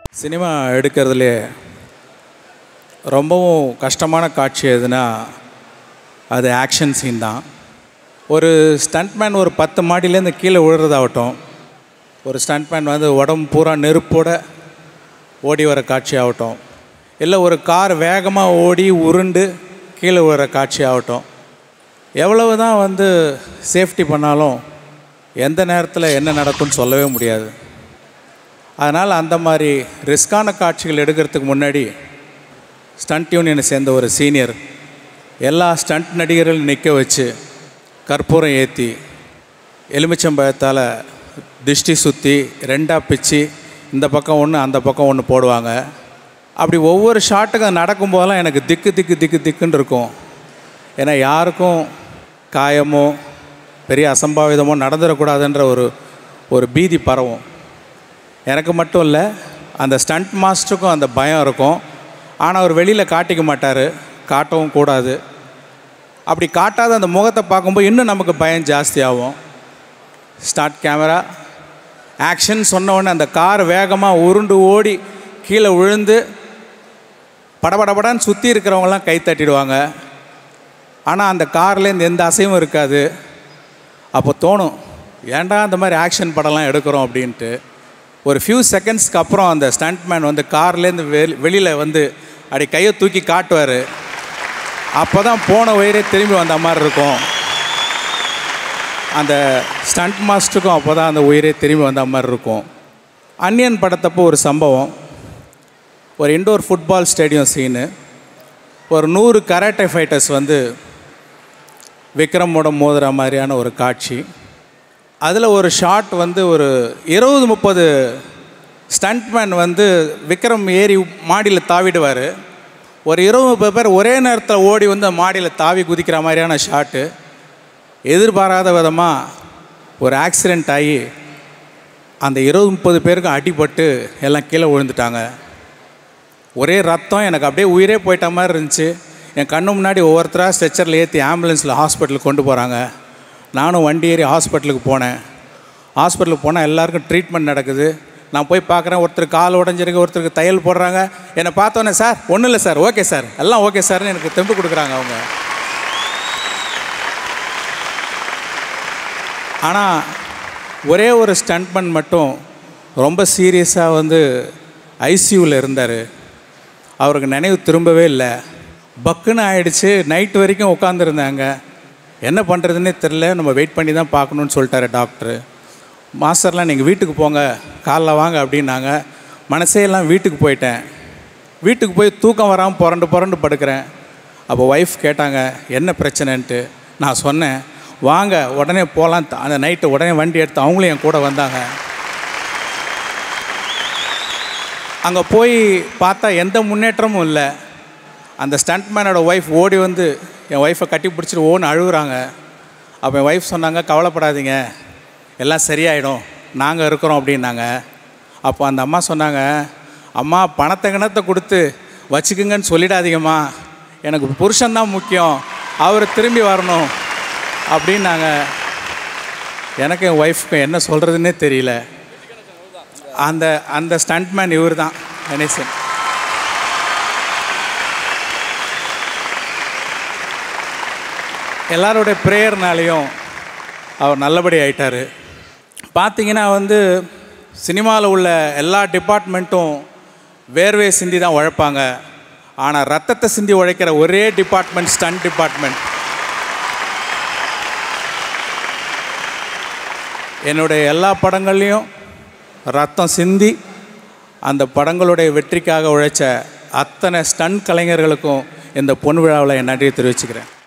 cinema எடுக்கிறதுலே ரொம்பவும் கஷ்டமான காட்சி எதுனா அது ஆக்ஷன் சீன் தான் ஒரு ஸ்டண்ட்மேன் ஒரு பத்து மாடியிலேருந்து கீழே விழுறதாகட்டும் ஒரு ஸ்டண்ட்மேன் வந்து உடம்பு பூரா நெருப்போட ஓடி வர காட்சி ஆகட்டும் இல்லை ஒரு கார் வேகமாக ஓடி உருண்டு கீழே விழுற காட்சி ஆகட்டும் எவ்வளவு தான் வந்து சேஃப்டி பண்ணாலும் எந்த நேரத்தில் என்ன நடக்கும்னு சொல்லவே முடியாது அதனால் அந்த மாதிரி ரிஸ்கான காட்சிகள் எடுக்கிறதுக்கு முன்னாடி ஸ்டண்ட் யூனியனை சேர்ந்த ஒரு சீனியர் எல்லா ஸ்டண்ட் நடிகர்களும் நிற்க வச்சு கற்பூரம் ஏற்றி எலுமிச்சம்பழத்தால் திஷ்டி சுற்றி ரெண்டாக பிச்சு இந்த பக்கம் ஒன்று அந்த பக்கம் ஒன்று போடுவாங்க அப்படி ஒவ்வொரு ஷாட்டுக்கும் நடக்கும்போதெல்லாம் எனக்கு திக்கு திக்கு திக்கு திக்குன்னு இருக்கும் ஏன்னா யாருக்கும் காயமோ பெரிய அசம்பாவிதமோ நடந்துடக்கூடாதுன்ற ஒரு ஒரு பீதி பரவும் எனக்கு மட்டும் இல்லை அந்த ஸ்டண்ட் மாஸ்டருக்கும் அந்த பயம் இருக்கும் ஆனால் அவர் வெளியில் காட்டிக்க மாட்டார் காட்டவும் கூடாது அப்படி காட்டாத அந்த முகத்தை பார்க்கும்போது இன்னும் நமக்கு பயம் ஜாஸ்தியாகும் ஸ்டார்ட் கேமரா ஆக்ஷன் சொன்ன உடனே அந்த கார் வேகமாக உருண்டு ஓடி கீழே விழுந்து படபடபடன்னு சுற்றி இருக்கிறவங்களாம் கை தட்டிடுவாங்க ஆனால் அந்த கார்லேருந்து எந்த அசைவும் இருக்காது அப்போ தோணும் ஏன்டா அந்த மாதிரி ஆக்ஷன் படம்லாம் எடுக்கிறோம் அப்படின்ட்டு ஒரு ஃபியூ செகண்ட்ஸ்க்கு அப்புறம் அந்த ஸ்டண்ட்மேன் வந்து கார்லேருந்து வெளி வெளியில் வந்து அப்படி கையை தூக்கி காட்டுவார் அப்போ தான் போன உயிரே திரும்பி வந்த மாதிரி இருக்கும் அந்த ஸ்டண்ட் மாஸ்டருக்கும் அப்போ தான் அந்த உயிரே திரும்பி வந்த மாதிரி இருக்கும் அன்னியன் படத்தப்போ ஒரு சம்பவம் ஒரு இண்டோர் ஃபுட்பால் ஸ்டேடியம் சீனு ஒரு நூறு கராட்டே ஃபைட்டர்ஸ் வந்து விக்ரமோட மோதுற மாதிரியான ஒரு காட்சி அதில் ஒரு ஷாட் வந்து ஒரு இருபது முப்பது ஸ்டண்ட்மேன் வந்து விக்ரம் ஏறி மாடியில் தாவிடுவார் ஒரு இருபது முப்பது பேர் ஒரே நேரத்தில் ஓடி வந்து மாடியில் தாவி குதிக்கிற மாதிரியான ஷாட்டு எதிர்பாராத விதமாக ஒரு ஆக்சிடெண்ட் ஆகி அந்த இருபது முப்பது பேருக்கும் அடிபட்டு எல்லாம் கீழே விழுந்துட்டாங்க ஒரே ரத்தம் எனக்கு அப்படியே உயிரே போயிட்ட மாதிரி இருந்துச்சு என் கண்ணு முன்னாடி ஒவ்வொருத்தராக ஸ்ட்ரெச்சரில் ஏற்றி ஆம்புலன்ஸில் ஹாஸ்பிட்டலுக்கு கொண்டு போகிறாங்க நானும் வண்டி ஏறி ஹாஸ்பிட்டலுக்கு போனேன் ஹாஸ்பிட்டலுக்கு போனால் எல்லாருக்கும் ட்ரீட்மெண்ட் நடக்குது நான் போய் பார்க்குறேன் ஒருத்தர் கால் உடஞ்சிருக்கு ஒருத்தருக்கு தையல் போடுறாங்க என்னை பார்த்தோன்னே சார் ஒன்றும் இல்லை சார் ஓகே சார் எல்லாம் ஓகே சார்னு எனக்கு தெம்பு கொடுக்குறாங்க அவங்க ஆனால் ஒரே ஒரு ஸ்டண்ட்மேன் மட்டும் ரொம்ப சீரியஸாக வந்து ஐசியூவில் இருந்தார் அவருக்கு நினைவு திரும்பவே இல்லை பக்குன்னு ஆயிடுச்சு நைட் வரைக்கும் உட்காந்துருந்தாங்க என்ன பண்ணுறதுன்னே தெரில நம்ம வெயிட் பண்ணி தான் பார்க்கணுன்னு சொல்லிட்டாரு டாக்டரு மாஸ்டர்லாம் நீங்கள் வீட்டுக்கு போங்க காலைல வாங்க அப்படின்னாங்க மனசே எல்லாம் வீட்டுக்கு போயிட்டேன் வீட்டுக்கு போய் தூக்கம் வராமல் புரண்டு புரண்டு படுக்கிறேன் அப்போ ஒய்ஃப் கேட்டாங்க என்ன பிரச்சனைன்ட்டு நான் சொன்னேன் வாங்க உடனே போகலாம் அந்த நைட்டு உடனே வண்டி எடுத்து அவங்களும் என் கூட வந்தாங்க அங்கே போய் பார்த்தா எந்த முன்னேற்றமும் இல்லை அந்த ஸ்டண்ட்மேனோட ஒய்ஃப் ஓடி வந்து என் ஒய்ஃபை கட்டி பிடிச்சிட்டு ஓன்னு அழுகுறாங்க அப்போ என் ஒய்ஃப் சொன்னாங்க கவலைப்படாதீங்க எல்லாம் சரியாயிடும் நாங்கள் இருக்கிறோம் அப்படின்னாங்க அப்போ அந்த அம்மா சொன்னாங்க அம்மா பணத்தை கிணத்தை கொடுத்து வச்சுக்குங்கன்னு சொல்லிடாதீங்கம்மா எனக்கு புருஷன்தான் முக்கியம் அவர் திரும்பி வரணும் அப்படின்னாங்க எனக்கு என் ஒய்ஃப்க்கு என்ன சொல்கிறதுன்னே தெரியல அந்த அந்த ஸ்டண்ட்மேன் இவர் தான் கணேசன் எல்லாருடைய ப்ரேயர்னாலையும் அவர் நல்லபடி ஆயிட்டார் பார்த்தீங்கன்னா வந்து சினிமாவில் உள்ள எல்லா டிபார்ட்மெண்ட்டும் வேர்வே சிந்தி தான் உழைப்பாங்க ஆனால் ரத்தத்தை சிந்தி உழைக்கிற ஒரே டிபார்ட்மெண்ட் ஸ்டண்ட் டிபார்ட்மெண்ட் என்னுடைய எல்லா படங்கள்லேயும் ரத்தம் சிந்தி அந்த படங்களுடைய வெற்றிக்காக உழைச்ச அத்தனை ஸ்டன் கலைஞர்களுக்கும் இந்த பொன் விழாவில் என் நன்றியை தெரிவிச்சுக்கிறேன்